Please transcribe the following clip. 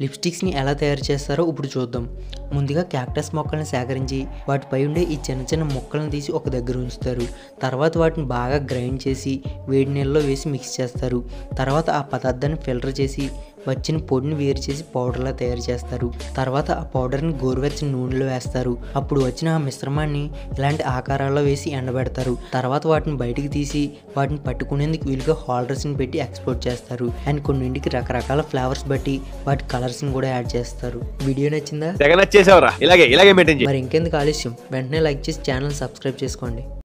లిప్స్టిక్స్ని ఎలా తయారు చేస్తారో ఇప్పుడు చూద్దాం ముందుగా క్యాక్టస్ మొక్కలను సేకరించి వాటిపై ఉండే ఈ చిన్న చిన్న మొక్కలను తీసి ఒక దగ్గర ఉంచుతారు తర్వాత వాటిని బాగా గ్రైండ్ చేసి వేడి నీళ్ళలో వేసి మిక్స్ చేస్తారు తర్వాత ఆ పదార్థాన్ని ఫిల్టర్ చేసి వచ్చిన పొడిని వేరు చేసి పౌడర్లా తయారు చేస్తారు తర్వాత ఆ పౌడర్ని గోరువెచ్చని నూనెలో వేస్తారు అప్పుడు వచ్చిన ఆ మిశ్రమాన్ని ఇలాంటి ఆకారాల్లో వేసి ఎండబెడతారు తర్వాత వాటిని బయటికి తీసి వాటిని పట్టుకునేందుకు వీలుగా హోల్డర్స్ని పెట్టి ఎక్స్పోర్ట్ చేస్తారు అండ్ కొన్నింటికి రకరకాల ఫ్లేవర్స్ బట్టి వాటి కలర్స్ని కూడా యాడ్ చేస్తారు వీడియో నచ్చిందా తెగ నచ్చేసావురా ఇలాగే ఇలాగే మెయింటైన్ చేయి మరి ఇంకెందుకు ఆలస్యం వెంటనే లైక్ చేసి ఛానల్ సబ్స్క్రైబ్ చేసుకోండి